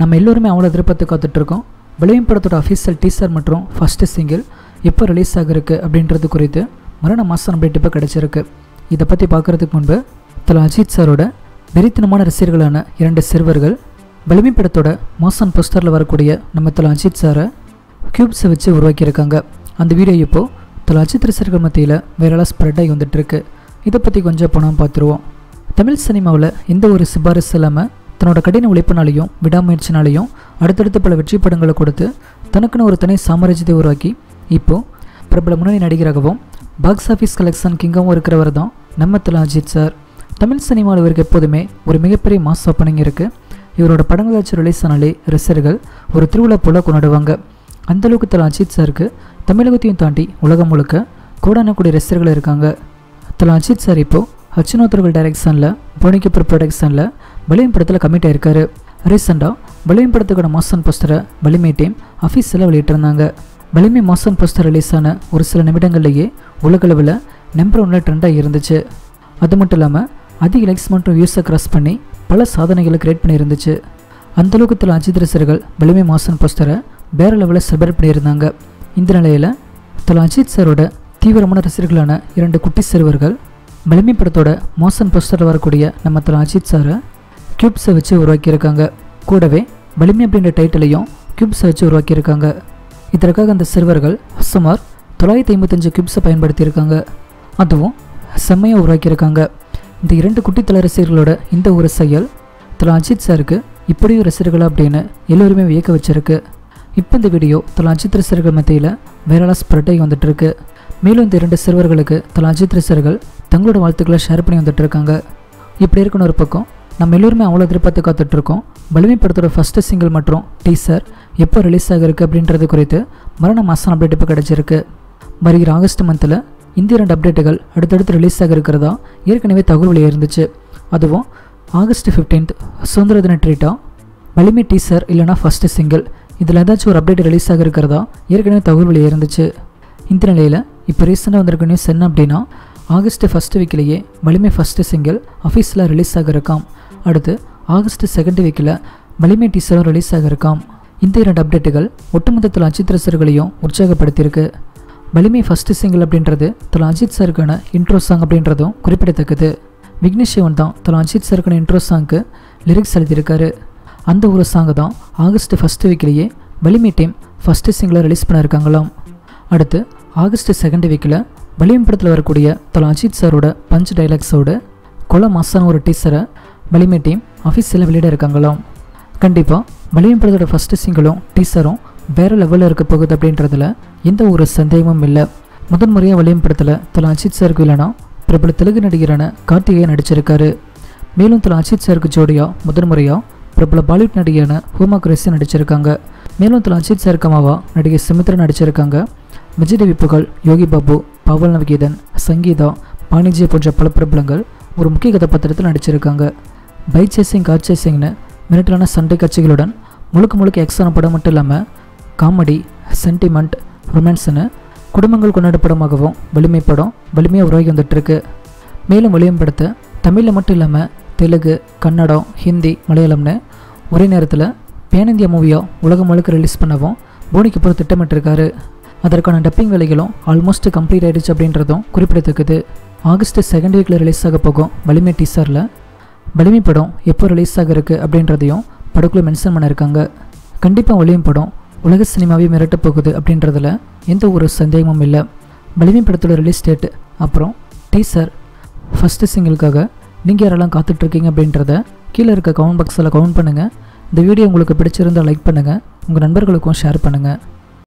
நம்ம எல்லோருமே அவ்வளோ எதிர்பார்த்து காத்துட்ருக்கோம் வலிமை படத்தோட அஃபீஷியல் டீசர் மற்றும் ஃபஸ்ட்டு சிங்கிள் எப்போ ரிலீஸ் ஆகிருக்கு அப்படின்றது குறித்து மரண மாதம் அப்டேட் இப்போ கிடச்சிருக்கு இதை பற்றி பார்க்குறதுக்கு முன்பு தல அஜித் சாரோட வெறித்தனமான ரசிகர்களான இரண்டு சிறுவர்கள் வலிமை படத்தோட மோசன் போஸ்டரில் வரக்கூடிய நம்ம தல அஜித் சாரை க்யூப்ஸை வச்சு உருவாக்கியிருக்காங்க அந்த வீடியோ இப்போது தல அஜித் ரசிகர்கள் மத்தியில் வைரலாக ஸ்ப்ரெட் ஆகி வந்துட்டுருக்கு இதை பற்றி கொஞ்சம் பணம் பார்த்துருவோம் தமிழ் சினிமாவில் எந்த ஒரு சிபாரிசு இல்லாமல் தன்னோட கடின உழைப்பினாலையும் விடாமுயற்சினாலையும் அடுத்தடுத்து பல வெற்றி படங்களை கொடுத்து தனக்குன்னு ஒரு தனி சாம்ராஜ்யத்தை உருவாக்கி இப்போது பிரபல முன்னணி நடிகராகவும் பாக்ஸ் ஆஃபீஸ் கலெக்ஷன் கிங்காகவும் இருக்கிறவர் தான் நம்ம தல அஜித் சார் தமிழ் சினிமாவில் இவருக்கு எப்போதுமே ஒரு மிகப்பெரிய மாஸ் ஓப்பனிங் இருக்குது இவரோட படங்கள் வச்சு ரிலீஸ் ஆனாலே ரசிகர்கள் ஒரு திருவிழா போல் கொண்டாடுவாங்க அந்தளவுக்கு தல அஜித் சாருக்கு தமிழகத்தையும் தாண்டி உலகம் முழுக்க கோடான கூடிய ரசிகர்கள் இருக்காங்க தல அஜித் சார் இப்போது ஹச்சினோத்தர்கள் டைரக்ஷனில் போனிகப்பர் ப்ரொடக்ஷனில் வலிமை படத்தில் கமிட் ஆயிருக்காரு ரீசெண்டாக வலிமை படத்துக்கான மோசன் போஸ்டரை வலிமை டீம் அஃபீஸில் வெளியிட்டிருந்தாங்க வலிமை மோசன் போஸ்டர் ரிலீஸ் ஆன ஒரு சில நிமிடங்கள்லேயே உலகளவில் நம்பர் ஒன்றில் ட்ரெண்டாக இருந்துச்சு அது மட்டும் இல்லாமல் அதிக லைக்ஸ் மற்றும் வியூஸை கிராஸ் பண்ணி பல சாதனைகளை கிரியேட் பண்ணியிருந்துச்சு அந்தளவுக்கு தல அஜித் ரசிகர்கள் வலிமை மோசன் போஸ்டரை வேறு லெவலில் செலிப்ரேட் பண்ணியிருந்தாங்க இந்த நிலையில் தல அஜித் சாரோட தீவிரமான ரசிகர்களான இரண்டு குட்டி சிறுவர்கள் வலிமை படத்தோட மோசன் போஸ்டரில் வரக்கூடிய நம்ம தல அஜித் சாரை க்யூப்ஸை வச்சு உருவாக்கியிருக்காங்க கூடவே வலிமை அப்படின்ற டைட்டிலையும் க்யூப்ஸை வச்சு உருவாக்கியிருக்காங்க இதற்காக அந்த சிறுவர்கள் சுமார் தொள்ளாயிரத்தி ஐம்பத்தஞ்சு க்யூப்ஸை பயன்படுத்தியிருக்காங்க அதுவும் செம்மையாக உருவாக்கியிருக்காங்க இந்த இரண்டு குட்டித்தல ரசிகர்களோட இந்த ஒரு செயல் தல அஜித் சாருக்கு இப்படியும் ரசிகர்களா அப்படின்னு எல்லோருமே வியக்க வச்சிருக்கு இப்போ இந்த வீடியோ தல அஜித் ரசிகர்கள் மத்தியில் வைரலாக ஸ்ப்ரெட் ஆகி வந்துட்டு இருக்கு மேலும் இந்த இரண்டு சிறுவர்களுக்கு தல அஜித் ரசிகர்கள் தங்களோட வாழ்த்துக்களை ஷேர் பண்ணி வந்துட்டு இருக்காங்க இப்படி இருக்கணும் ஒரு பக்கம் நம்ம எல்லோருமே அவ்வளோ எதிர்பார்த்து காத்துட்ருக்கோம் வலிமை படத்தோட ஃபஸ்ட்டு சிங்கிள் மற்றும் டீசர் எப்போ ரிலீஸ் ஆகிருக்கு அப்படின்றது குறித்து மரண மாதம் அப்டேட் இப்போ கிடச்சிருக்கு வருகிற ஆகஸ்ட் மந்தில் இந்த இரண்டு அப்டேட்டுகள் அடுத்தடுத்து ரிலீஸ் ஆக இருக்கிறதா ஏற்கனவே தகவல் வெளியே இருந்துச்சு அதுவும் ஆகஸ்ட் ஃபிஃப்டீன்த் சுதந்திர தின ட்ரீட்டாக வலிமை டீசர் இல்லைனா ஃபஸ்ட்டு சிங்கிள் இதில் ஏதாச்சும் ஒரு அப்டேட் ரிலீஸ் ஆக இருக்கிறதா ஏற்கனவே தகவல் வெளியே இருந்துச்சு இந்த நிலையில் இப்போ ரீசெண்டாக வந்திருக்க நியூஸ் என்ன அப்படின்னா ஆகஸ்ட் ஃபஸ்ட்டு வீக்கிலேயே வலிமை ஃபஸ்ட்டு சிங்கிள் அஃபீஸில் ரிலீஸ் ஆக இருக்காம் அடுத்து ஆகஸ்ட் செகண்ட் வீக்கில் வலிமை டீசரும் ரிலீஸ் ஆக இருக்காம் இந்த இரண்டு அப்டேட்டுகள் ஒட்டுமொத்தத்தில் அஜித் ரசிகர்களையும் உற்சாகப்படுத்தியிருக்கு வலிமை ஃபஸ்ட்டு சிங்கிள் அப்படின்றது தலா அஜித் சாருக்கான இன்ட்ரோ சாங் அப்படின்றதும் குறிப்பிடத்தக்கது விக்னேஷ் சிவன் தான் தலா அஜித் சாருக்கான இன்ட்ரோ சாங்க்கு லிரிக்ஸ் எழுதியிருக்காரு அந்த ஒரு சாங்கை தான் ஆகஸ்ட் ஃபஸ்ட்டு வீக்கிலேயே வலிமை டீம் ஃபஸ்ட்டு சிங்கிளை ரிலீஸ் பண்ணியிருக்காங்களாம் அடுத்து ஆகஸ்ட் செகண்ட் வீக்கில் வலிமை படத்தில் வரக்கூடிய தலா அஜித் சாரோட பஞ்ச் டைலாக்ஸோட கொலை மாசான ஒரு டீசரை வலிமை டீம் அஃபீஸில் வெளியிட இருக்காங்களாம் கண்டிப்பாக வலிமை படத்தோட ஃபஸ்ட்டு சிங்கிளும் டீசரும் வேறு லெவலில் இருக்க போகுது அப்படின்றதுல எந்த ஒரு சந்தேகமும் இல்லை முதன் முறையாக வலிமை படத்தில் தலா அஜித் சாருக்கு இல்லைனா பிரபல தெலுங்கு நடிகரான கார்த்திகேயன் நடிச்சிருக்காரு மேலும் தலா அஜித் சாருக்கு ஜோடியாக முதன் முறையாக பிரபல பாலிவுட் நடிகையான ஹூமா குரேசி நடிச்சிருக்காங்க மேலும் தலா அஜித் சாருக்கு அம்மாவா நடிகை சுமித்ரா நடிச்சிருக்காங்க விஜய் தேவி புகழ் யோகி பாபு பவல் நவகீதன் சங்கீதா பாணிஜி போன்ற பல பிரபலங்கள் ஒரு முக்கிய கதாபாத்திரத்தில் நடிச்சிருக்காங்க பைக் சேசிங் கார் சேசிங்னு மிரட்டலான சண்டை காட்சிகளுடன் முழுக்க முழுக்க எக்ஸான படம் மட்டும் இல்லாமல் காமெடி சென்டிமெண்ட் ரொமான்ஸ்னு குடும்பங்கள் கொண்டாட படமாகவும் வலிமை படம் வலிமையாக உருவாகி வந்துட்டுருக்கு மேலும் வலிமை படத்தை தமிழில் மட்டும் இல்லாமல் தெலுங்கு கன்னடம் ஹிந்தி மலையாளம்னு ஒரே நேரத்தில் பேன் இந்தியா மூவியாக உலகம் முழுக்க ரிலீஸ் பண்ணவும் போனிக்கு அப்புறம் திட்டமிட்டிருக்காரு அதற்கான டப்பிங் வேலைகளும் ஆல்மோஸ்ட் கம்ப்ளீட் ஆயிடுச்சு அப்படின்றதும் குறிப்பிடத்தக்கது ஆகஸ்ட் செகண்ட் வீக்கில் ரிலீஸ் ஆக போகும் வலிமை டீசரில் வலிமை படம் எப்போ ரிலீஸ் ஆக இருக்குது அப்படின்றதையும் படக்குள்ளே மென்ஷன் பண்ணியிருக்காங்க கண்டிப்பாக வலிமை படம் உலக சினிமாவே மிரட்டப் போகுது அப்படின்றதுல எந்த ஒரு சந்தேகமும் இல்லை வலிமை படத்தோட ரிலீஸ் டேட் அப்புறம் டீசர் ஃபஸ்ட்டு சிங்கிளுக்காக நீங்கள் யாரெல்லாம் காத்துட்ருக்கீங்க அப்படின்றத கீழே இருக்க கமெண்ட் பாக்ஸில் கமெண்ட் பண்ணுங்கள் இந்த வீடியோ உங்களுக்கு பிடிச்சிருந்தால் லைக் பண்ணுங்கள் உங்கள் நண்பர்களுக்கும் ஷேர் பண்ணுங்கள்